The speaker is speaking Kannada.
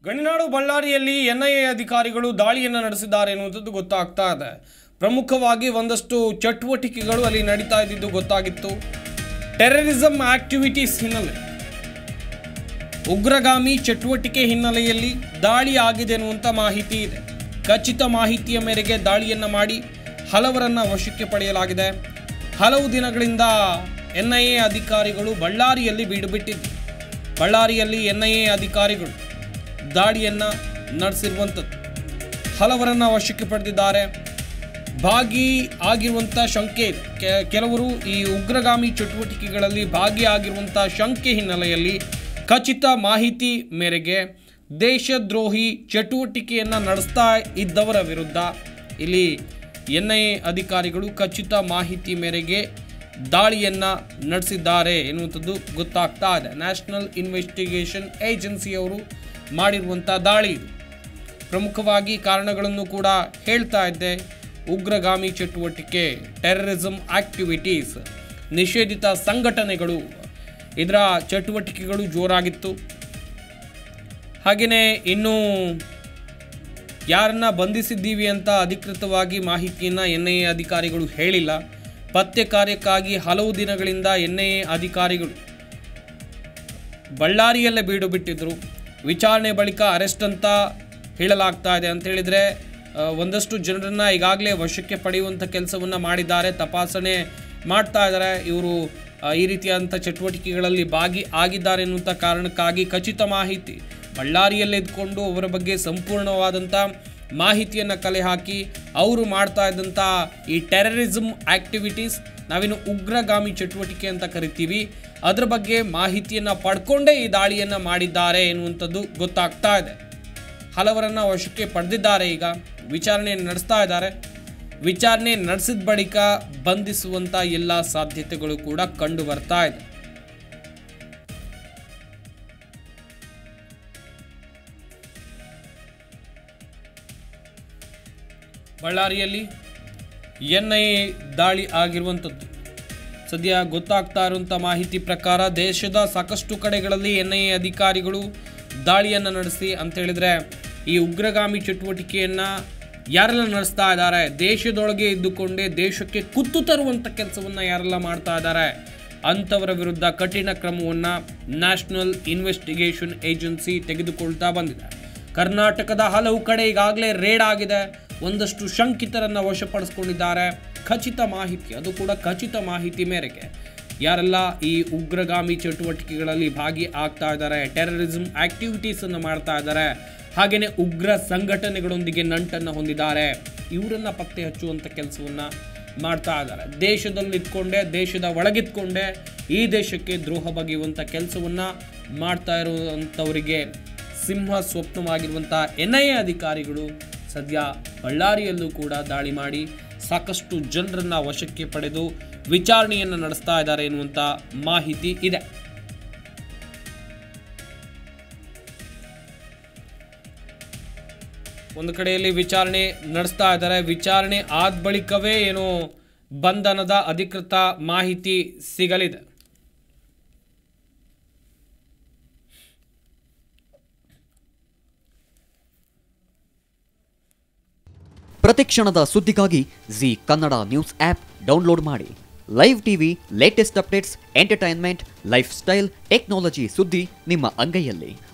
ಗಣಿನಾಡು ಬಳ್ಳಾರಿಯಲ್ಲಿ ಎನ್ಐಎ ಅಧಿಕಾರಿಗಳು ದಾಳಿಯನ್ನು ನಡೆಸಿದ್ದಾರೆ ಎನ್ನುವಂಥದ್ದು ಗೊತ್ತಾಗ್ತಾ ಇದೆ ಪ್ರಮುಖವಾಗಿ ಒಂದಷ್ಟು ಚಟುವಟಿಕೆಗಳು ಅಲ್ಲಿ ನಡೀತಾ ಇದ್ದಿದ್ದು ಗೊತ್ತಾಗಿತ್ತು ಟೆರರಿಸಂ ಆಕ್ಟಿವಿಟೀಸ್ ಹಿನ್ನೆಲೆ ಉಗ್ರಗಾಮಿ ಚಟುವಟಿಕೆ ಹಿನ್ನೆಲೆಯಲ್ಲಿ ದಾಳಿ ಆಗಿದೆ ಎನ್ನುವಂಥ ಮಾಹಿತಿ ಇದೆ ಖಚಿತ ಮಾಹಿತಿಯ ಮೇರೆಗೆ ದಾಳಿಯನ್ನು ಮಾಡಿ ಹಲವರನ್ನ ವಶಕ್ಕೆ ಪಡೆಯಲಾಗಿದೆ ಹಲವು ದಿನಗಳಿಂದ ಎನ್ಐಎ ಅಧಿಕಾರಿಗಳು ಬಳ್ಳಾರಿಯಲ್ಲಿ ಬೀಡುಬಿಟ್ಟಿದ್ದು ಬಳ್ಳಾರಿಯಲ್ಲಿ ಎನ್ಐಎ ಅಧಿಕಾರಿಗಳು ದಾಳಿಯನ್ನು ನಡೆಸಿರುವಂಥದ್ದು ಹಲವರನ್ನ ವಶಕ್ಕೆ ಪಡೆದಿದ್ದಾರೆ ಭಾಗಿ ಆಗಿರುವಂಥ ಶಂಕೆ ಇದೆ ಕೆ- ಕೆಲವರು ಈ ಉಗ್ರಗಾಮಿ ಚಟುವಟಿಕೆಗಳಲ್ಲಿ ಭಾಗಿಯಾಗಿರುವಂಥ ಶಂಕೆ ಹಿನ್ನೆಲೆಯಲ್ಲಿ ಖಚಿತ ಮಾಹಿತಿ ಮೇರೆಗೆ ದೇಶದ್ರೋಹಿ ಚಟುವಟಿಕೆಯನ್ನು ನಡೆಸ್ತಾ ಇದ್ದವರ ವಿರುದ್ಧ ಇಲ್ಲಿ ಎನ್ ಐ ಎ ಅಧಿಕಾರಿಗಳು ಖಚಿತ ಮಾಹಿತಿ ಮೇರೆಗೆ ದಾಳಿಯನ್ನು ನಡೆಸಿದ್ದಾರೆ ಎನ್ನುವಂಥದ್ದು ಗೊತ್ತಾಗ್ತಾ ಇದೆ ನ್ಯಾಷನಲ್ ಇನ್ವೆಸ್ಟಿಗೇಷನ್ ಏಜೆನ್ಸಿಯವರು ಮಾಡಿರುವಂಥ ದಾಳಿ ಇದು ಪ್ರಮುಖವಾಗಿ ಕಾರಣಗಳನ್ನು ಕೂಡ ಹೇಳ್ತಾ ಇದ್ದೆ ಉಗ್ರಗಾಮಿ ಚಟುವಟಿಕೆ ಟೆರರಿಸಂ ಆಕ್ಟಿವಿಟೀಸ್ ನಿಷೇಧಿತ ಸಂಘಟನೆಗಳು ಇದರ ಚಟುವಟಿಕೆಗಳು ಜೋರಾಗಿತ್ತು ಹಾಗೆಯೇ ಇನ್ನು ಯಾರನ್ನ ಬಂಧಿಸಿದ್ದೀವಿ ಅಂತ ಅಧಿಕೃತವಾಗಿ ಮಾಹಿತಿಯನ್ನು ಎನ್ ಐ ಎ ಅಧಿಕಾರಿಗಳು ಹೇಳಿಲ್ಲ ಪತ್ತೆ ಕಾರ್ಯಕ್ಕಾಗಿ ಹಲವು ದಿನಗಳಿಂದ ಎನ್ ಐ ಎ ಅಧಿಕಾರಿಗಳು ಬಳ್ಳಾರಿಯಲ್ಲೇ ಬೀಡು ಬಿಟ್ಟಿದ್ರು ವಿಚಾರಣೆ ಬಳಿಕ ಅರೆಸ್ಟ್ ಅಂತ ಹೇಳಲಾಗ್ತಾ ಇದೆ ಅಂತ ಹೇಳಿದ್ರೆ ಆ, ಒಂದಷ್ಟು ಜನರನ್ನ ಈಗಾಗಲೇ ವಶಕ್ಕೆ ಪಡೆಯುವಂಥ ಕೆಲಸವನ್ನು ಮಾಡಿದ್ದಾರೆ ತಪಾಸಣೆ ಮಾಡ್ತಾ ಇದ್ದಾರೆ ಇವರು ಆ, ಈ ರೀತಿಯಾದಂಥ ಚಟುವಟಿಕೆಗಳಲ್ಲಿ ಭಾಗಿ ಆಗಿದ್ದಾರೆ ಎನ್ನುವಂಥ ಕಾರಣಕ್ಕಾಗಿ ಖಚಿತ ಮಾಹಿತಿ ಬಳ್ಳಾರಿಯಲ್ಲೇ ಇದ್ಕೊಂಡು ಅವರ ಬಗ್ಗೆ ಸಂಪೂರ್ಣವಾದಂಥ ಮಾಹಿತಿಯನ್ನು ಕಲೆ ಹಾಕಿ ಅವರು ಮಾಡ್ತಾ ಇದ್ದಂಥ ಈ ಟೆರರಿಸಮ್ ಆಕ್ಟಿವಿಟೀಸ್ ನಾವೇನು ಉಗ್ರಗಾಮಿ ಚಟುವಟಿಕೆ ಅಂತ ಕರಿತೀವಿ ಅದರ ಬಗ್ಗೆ ಮಾಹಿತಿಯನ್ನು ಪಡ್ಕೊಂಡೇ ಈ ದಾಳಿಯನ್ನು ಮಾಡಿದ್ದಾರೆ ಎನ್ನುವಂಥದ್ದು ಗೊತ್ತಾಗ್ತಾ ಇದೆ ಹಲವರನ್ನ ವಶಕ್ಕೆ ಪಡೆದಿದ್ದಾರೆ ಈಗ ವಿಚಾರಣೆ ನಡೆಸ್ತಾ ಇದ್ದಾರೆ ವಿಚಾರಣೆ ನಡೆಸಿದ ಬಳಿಕ ಬಂಧಿಸುವಂಥ ಎಲ್ಲ ಸಾಧ್ಯತೆಗಳು ಕೂಡ ಕಂಡು ಬರ್ತಾ ಇದೆ ಬಳ್ಳಾರಿಯಲ್ಲಿ ಎನ್ ಐ ಎ ದಾಳಿ ಆಗಿರುವಂಥದ್ದು ಸದ್ಯ ಗೊತ್ತಾಗ್ತಾ ಇರುವಂಥ ಮಾಹಿತಿ ಪ್ರಕಾರ ದೇಶದ ಸಾಕಷ್ಟು ಕಡೆಗಳಲ್ಲಿ ಎನ್ ಐ ಎ ಅಧಿಕಾರಿಗಳು ದಾಳಿಯನ್ನು ನಡೆಸಿ ಅಂತ ಹೇಳಿದ್ರೆ ಈ ಉಗ್ರಗಾಮಿ ಚಟುವಟಿಕೆಯನ್ನು ಯಾರೆಲ್ಲ ನಡೆಸ್ತಾ ಇದ್ದಾರೆ ದೇಶದೊಳಗೆ ಇದ್ದುಕೊಂಡೇ ದೇಶಕ್ಕೆ ಕುತ್ತು ತರುವಂಥ ಕೆಲಸವನ್ನು ಯಾರೆಲ್ಲ ಮಾಡ್ತಾ ಇದ್ದಾರೆ ಅಂಥವರ ವಿರುದ್ಧ ಕಠಿಣ ಕ್ರಮವನ್ನು ನ್ಯಾಷನಲ್ ಇನ್ವೆಸ್ಟಿಗೇಷನ್ ಏಜೆನ್ಸಿ ತೆಗೆದುಕೊಳ್ತಾ ಬಂದಿದೆ ಕರ್ನಾಟಕದ ಹಲವು ಕಡೆ ಈಗಾಗಲೇ ರೇಡ್ ಆಗಿದೆ ಒಂದಷ್ಟು ಶಂಕಿತರನ್ನ ವಶಪಡಿಸ್ಕೊಂಡಿದ್ದಾರೆ ಖಚಿತ ಮಾಹಿತಿ ಅದು ಕೂಡ ಖಚಿತ ಮಾಹಿತಿ ಮೇರೆಗೆ ಯಾರೆಲ್ಲ ಈ ಉಗ್ರಗಾಮಿ ಚಟುವಟಿಕೆಗಳಲ್ಲಿ ಭಾಗಿ ಆಗ್ತಾ ಇದ್ದಾರೆ ಟೆರರಿಸಂ ಆಕ್ಟಿವಿಟೀಸ್ ಅನ್ನು ಮಾಡ್ತಾ ಇದ್ದಾರೆ ಹಾಗೆಯೇ ಉಗ್ರ ಸಂಘಟನೆಗಳೊಂದಿಗೆ ನಂಟನ್ನು ಹೊಂದಿದ್ದಾರೆ ಇವರನ್ನ ಪತ್ತೆ ಹಚ್ಚುವಂಥ ಕೆಲಸವನ್ನ ಮಾಡ್ತಾ ಇದ್ದಾರೆ ದೇಶದಲ್ಲಿ ಇದ್ಕೊಂಡೆ ದೇಶದ ಒಳಗಿದ್ಕೊಂಡೆ ಈ ದೇಶಕ್ಕೆ ದ್ರೋಹ ಬಗೆಯುವಂಥ ಕೆಲಸವನ್ನ ಮಾಡ್ತಾ ಇರುವಂಥವರಿಗೆ ಸಿಂಹ ಸ್ವಪ್ನವಾಗಿರುವಂಥ ಎನ್ ಐ ಎ ಅಧಿಕಾರಿಗಳು ಸದ್ಯ ಬಳ್ಳಾರಿಯಲ್ಲೂ ಕೂಡ ದಾಳಿ ಮಾಡಿ ಸಾಕಷ್ಟು ಜನರನ್ನ ವಶಕ್ಕೆ ಪಡೆದು ವಿಚಾರಣೆಯನ್ನು ನಡೆಸ್ತಾ ಇದ್ದಾರೆ ಎನ್ನುವಂಥ ಮಾಹಿತಿ ಇದೆ ಒಂದು ಕಡೆಯಲ್ಲಿ ವಿಚಾರಣೆ ನಡೆಸ್ತಾ ಇದ್ದಾರೆ ವಿಚಾರಣೆ ಆದ ಬಳಿಕವೇ ಏನು ಬಂಧನದ ಅಧಿಕೃತ ಮಾಹಿತಿ ಸಿಗಲಿದೆ ಪ್ರತಿಕ್ಷಣದ ಸುದ್ದಿಗಾಗಿ Zee Kannada news app download ಮಾಡಿ live TV latest updates entertainment lifestyle technology ಸುದ್ದಿ ನಿಮ್ಮ ಅಂಗೈಯಲ್ಲಿ